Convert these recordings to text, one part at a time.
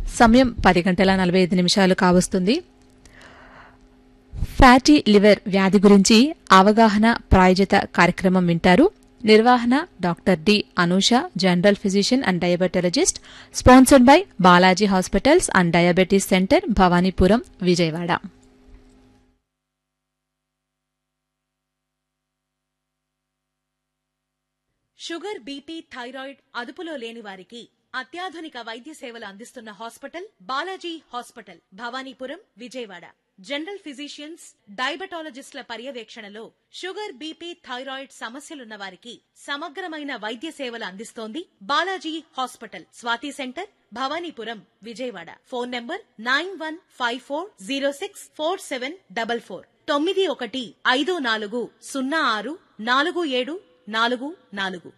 సమయం పది గంటల నలభై ఐదు నిమిషాలు కావస్తుంది ఫ్యాటీ లివర్ వ్యాధి గురించి అవగాహన ప్రాయోజిత కార్యక్రమం వింటారు నిర్వహణ doctor D Anusha general physician and diabetologist sponsored by Balaji hospitals and diabetes centre Bhavanipuram Vijayawada sugar BP thyroid అదుపులో లేని వారికి అత్యాధునిక వైద్య సేవలు అందిస్తున్న hospital Balaji hospital Bhavanipuram Vijayawada general physicians డయాబెటాలజిస్టుల పర్యవేక్షణలో షుగర్ బీపీ థైరాయిడ్ సమస్యలున్న వారికి సమగ్రమైన వైద్య సేవలు అందిస్తోంది Balaji hospital Swathi centre Bhavanipuram Vijayawada phone number nine one five four zero six four seven double four తొమ్మిది ఒకటి ఐదు నాలుగు సున్నా ఆరు నాలుగు ఏడు నాలుగు నాలుగు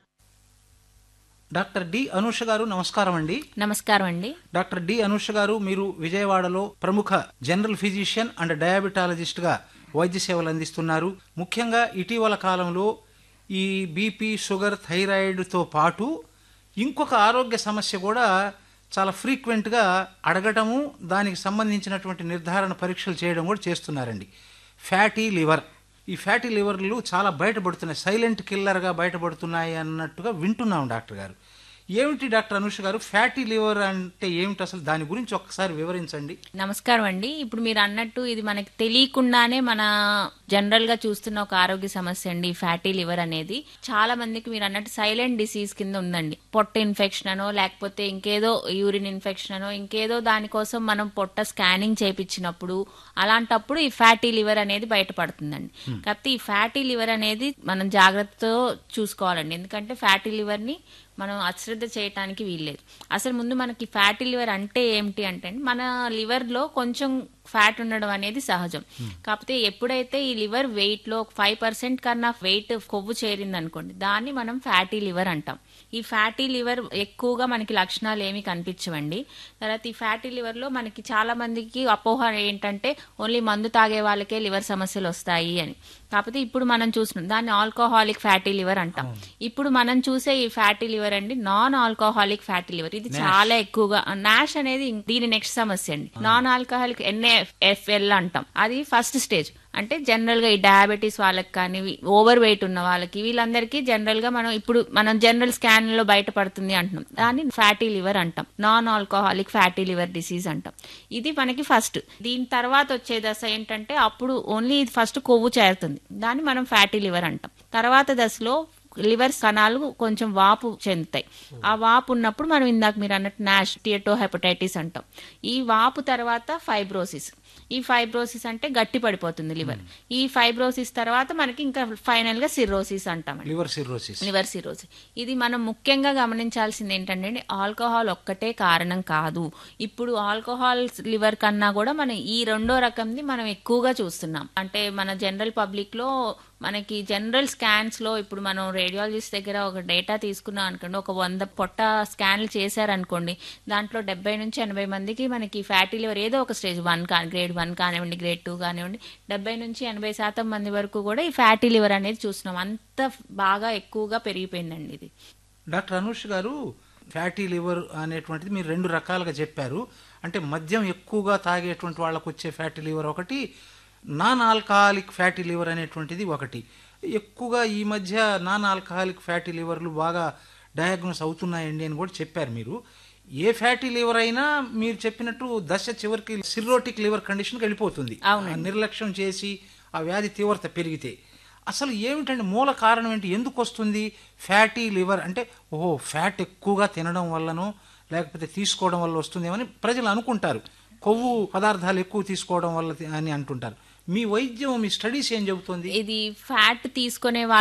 డాక్టర్ డి అనూష గారు నమస్కారం అండి నమస్కారం అండి డాక్టర్ డి అనూష గారు మీరు విజయవాడలో ప్రముఖ జనరల్ ఫిజిషియన్ అండ్ డయాబెటాలజిస్ట్ గా వైద్య సేవలు అందిస్తున్నారు ముఖ్యంగా ఇటీవల కాలంలో ఈ బీపీ షుగర్ థైరాయిడ్తో పాటు ఇంకొక ఆరోగ్య సమస్య కూడా చాలా ఫ్రీక్వెంట్గా అడగటము దానికి సంబంధించినటువంటి నిర్ధారణ పరీక్షలు చేయడం కూడా చేస్తున్నారండి ఫ్యాటీ లివర్ ఈ ఫ్యాటీ లివర్లు చాలా బయటపడుతున్నాయి సైలెంట్ కిల్లర్గా బయటపడుతున్నాయి అన్నట్టుగా వింటున్నాం డాక్టర్ గారు ఏమిటి డాక్టర్ అనుష గారు ఫ్యాటీ లివర్ అంటే ఏమిటి అసలు దాని గురించి ఒక్కసారి వివరించండి నమస్కారం అండి ఇప్పుడు మీరు అన్నట్టు ఇది మనకి తెలియకుండానే మన జనరల్ గా చూస్తున్న ఒక ఆరోగ్య సమస్య అండి ఫ్యాటీ లివర్ అనేది చాలా మందికి మీరు అన్నట్టు సైలెంట్ డిసీజ్ కింద ఉందండి పొట్ట ఇన్ఫెక్షన్ అనో లేకపోతే ఇంకేదో యూరిన్ ఇన్ఫెక్షన్ అనో ఇంకేదో దానికోసం మనం పొట్ట స్కానింగ్ చేపించినప్పుడు అలాంటప్పుడు ఈ ఫ్యాటీ లివర్ అనేది బయటపడుతుందండి కాకపోతే ఈ ఫ్యాటీ లివర్ అనేది మనం జాగ్రత్తతో చూసుకోవాలండి ఎందుకంటే ఫ్యాటీ లివర్ ని మనం అశ్రద్ధ చేయటానికి వీల్లేదు అసలు ముందు మనకి ఫ్యాటీ లివర్ అంటే ఏమిటి అంటే మన లివర్ లో కొంచెం ఫ్యాట్ ఉండడం అనేది సహజం కాకపోతే ఎప్పుడైతే ఈ లివర్ వెయిట్ లో ఫైవ్ పర్సెంట్ కన్నా వెయిట్ కొవ్వు చేరింది అనుకోండి దాన్ని మనం ఫ్యాటీ లివర్ అంటాం ఈ ఫ్యాటీ లివర్ ఎక్కువగా మనకి లక్షణాలు ఏమి కనిపించవండి తర్వాత ఈ ఫ్యాటీ లివర్ లో మనకి చాలా మందికి అపోహ ఏంటంటే ఓన్లీ మందు తాగే వాళ్ళకే లివర్ సమస్యలు వస్తాయి అని కాకపోతే ఇప్పుడు మనం చూస్తున్నాం దాన్ని ఆల్కహాలిక్ ఫ్యాటీ లివర్ అంటాం ఇప్పుడు మనం చూసే ఈ ఫ్యాటీ లివర్ అండి నాన్ ఆల్కహాలిక్ ఫ్యాటీ లివర్ ఇది చాలా ఎక్కువగా నాష్ అనేది దీని నెక్స్ట్ సమస్య అండి నాన్ ఆల్కహాలిక్ ఎన్ఏఎఫ్ఎల్ అంటాం అది ఫస్ట్ స్టేజ్ అంటే జనరల్ గా ఈ డయాబెటీస్ వాళ్ళకి కానీ ఓవర్ వెయిట్ ఉన్న వాళ్ళకి వీళ్ళందరికీ జనరల్ గా మనం ఇప్పుడు మనం జనరల్ స్కాన్ లో బయటపడుతుంది అంటున్నాం దాన్ని ఫ్యాటీ లివర్ అంటాం non alcoholic fatty liver disease అంటాం ఇది మనకి ఫస్ట్ దీని తర్వాత వచ్చే దశ ఏంటంటే అప్పుడు ఓన్లీ ఫస్ట్ కొవ్వు చేరుతుంది దాన్ని మనం ఫ్యాటీ లివర్ అంటాం తర్వాత దశలో లివర్ కణాలు కొంచెం వాపు చెందుతాయి ఆ వాపు ఉన్నప్పుడు మనం ఇందాక మీరు అన్నట్టు నాష్ టియటో హెపటైటిస్ అంటాం ఈ వాపు తర్వాత ఫైబ్రోసిస్ ఈ ఫైబ్రోసిస్ అంటే గట్టి పడిపోతుంది లివర్ ఈ ఫైబ్రోసిస్ తర్వాత మనకి ఇంకా ఫైనల్ గా సిరోసిస్ అంటాం లివర్ సిర్రోసిస్ లివర్ సిరోసిస్ ఇది మనం ముఖ్యంగా గమనించాల్సింది ఏంటంటే ఆల్కహాల్ ఒక్కటే కారణం కాదు ఇప్పుడు ఆల్కహాల్ లివర్ కన్నా కూడా మనం ఈ రెండో రకంది మనం ఎక్కువగా చూస్తున్నాం అంటే మన జనరల్ పబ్లిక్ లో మనకి జనరల్ స్కాన్స్ లో ఇప్పుడు మనం రేడియాలజిస్ట్ దగ్గర ఒక డేటా తీసుకున్నాం అనుకోండి ఒక వంద పొట్ట స్కాన్లు చేశారనుకోండి దాంట్లో డెబ్బై నుంచి ఎనభై మందికి మనకి ఫ్యాటీ లివర్ ఏదో ఒక స్టేజ్ వన్ కా గ్రేడ్ వన్ కానివ్వండి గ్రేడ్ టూ కానివ్వండి డెబ్బై నుంచి ఎనభై శాతం మంది వరకు కూడా ఈ ఫ్యాటీ లివర్ అనేది చూస్తున్నాం అంత బాగా ఎక్కువగా పెరిగిపోయిందండి ఇది డాక్టర్ అనూష్ గారు ఫ్యాటీ లివర్ అనేటువంటిది మీరు రెండు రకాలుగా చెప్పారు అంటే మద్యం ఎక్కువగా తాగేటువంటి వాళ్ళకు వచ్చే ఫ్యాటీ లివర్ ఒకటి నాన్ ఆల్కహాలిక్ ఫ్యాటీ లివర్ అనేటువంటిది ఒకటి ఎక్కువగా ఈ మధ్య నాన్ ఆల్కహాలిక్ ఫ్యాటీ లివర్లు బాగా డయాగ్నోస్ అవుతున్నాయండి అని కూడా చెప్పారు మీరు ఏ ఫ్యాటీ లివర్ అయినా మీరు చెప్పినట్టు దశ చివరికి సిర్రోటిక్ లివర్ కండిషన్కి వెళ్ళిపోతుంది అవునండి. ఆ నిర్లక్ష్యం చేసి ఆ వ్యాధి తీవ్రత పెరిగితే అసలు ఏమిటండి మూల కారణం ఏంటి ఎందుకు వస్తుంది ఫ్యాటీ లివర్ అంటే ఓహో ఫ్యాట్ ఎక్కువగా తినడం వల్లనో లేకపోతే తీసుకోవడం వల్ల వస్తుందేమని ప్రజలు అనుకుంటారు కొవ్వు పదార్థాలు ఎక్కువ తీసుకోవడం వల్ల తి- అని అంటుంటారు మీ వైద్యం మీ స్టడీస్ ఏం చెబుతుంది ఇది ఫ్యాట్ తీసుకునే